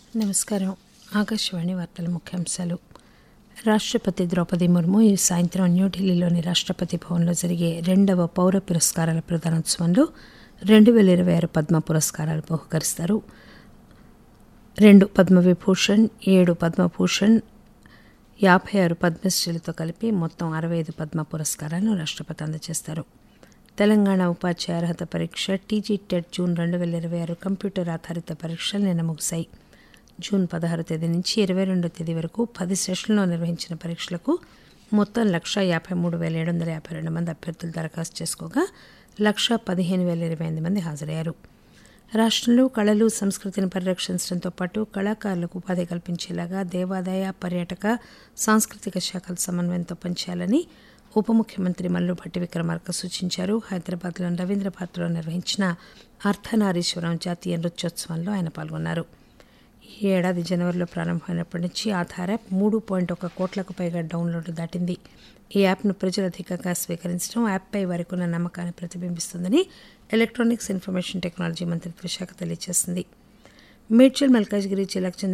నమస్కారం ఆకాశవాణి వార్తల ముఖ్యాంశాలు రాష్ట్రపతి ద్రౌపది ముర్ము ఈ సాయంత్రం న్యూఢిల్లీలోని రాష్ట్రపతి భవన్లో జరిగే రెండవ పౌర పురస్కారాల ప్రదానోత్సవంలో రెండు వేల ఇరవై ఆరు పద్మ పురస్కారాలు బహుకరిస్తారు రెండు పద్మవిభూషణ్ ఏడు పద్మభూషణ్ యాభై ఆరు పద్మశ్రీలతో కలిపి మొత్తం అరవై ఐదు పద్మ పురస్కారాలను రాష్ట్రపతి అందజేస్తారు తెలంగాణ ఉపాధ్యాయ అర్హత పరీక్ష టీజీ టెట్ జూన్ రెండు వేల ఇరవై ఆరు కంప్యూటర్ ఆధారిత పరీక్షలు నిన్న ముగిశాయి జూన్ పదహారు తేదీ నుంచి ఇరవై రెండో తేదీ వరకు పది సెషన్లో నిర్వహించిన పరీక్షలకు మొత్తం లక్ష యాభై మూడు వేల ఏడు వందల యాభై రెండు మంది అభ్యర్థులు దరఖాస్తు చేసుకోగా లక్ష పదిహేను వేల ఇరవై ఎనిమిది మంది హాజరయ్యారు రాష్ట్రంలో కళలు సంస్కృతిని పరిరక్షించడంతో పాటు కళాకారులకు ఉపాధి కల్పించేలాగా దేవాదాయ పర్యాటక సాంస్కృతిక శాఖల సమన్వయంతో పనిచేయాలని ఉప ముఖ్యమంత్రి మల్లుభట్టి విక్రమార్క సూచించారు హైదరాబాద్లోని రవీంద్ర భారతిలో నిర్వహించిన అర్ధనారీశ్వరం జాతీయ నృత్యోత్సవంలో ఆయన పాల్గొన్నారు ఈ ఏడాది జనవరిలో ప్రారంభమైనప్పటి నుంచి ఆధార్ యాప్ మూడు పాయింట్ ఒక కోట్లకు పైగా డౌన్లోడ్లు దాటింది ఈ యాప్ను ప్రజలు అధికంగా స్వీకరించడం యాప్పై వారికి ఉన్న నమ్మకాన్ని ప్రతిబింబిస్తుందని ఎలక్ట్రానిక్స్ ఇన్ఫర్మేషన్ టెక్నాలజీ మంత్రిత్వ శాఖ తెలియజేసింది మేడ్చల్ మల్కాజ్గిరి జిల్లాకు చెందిన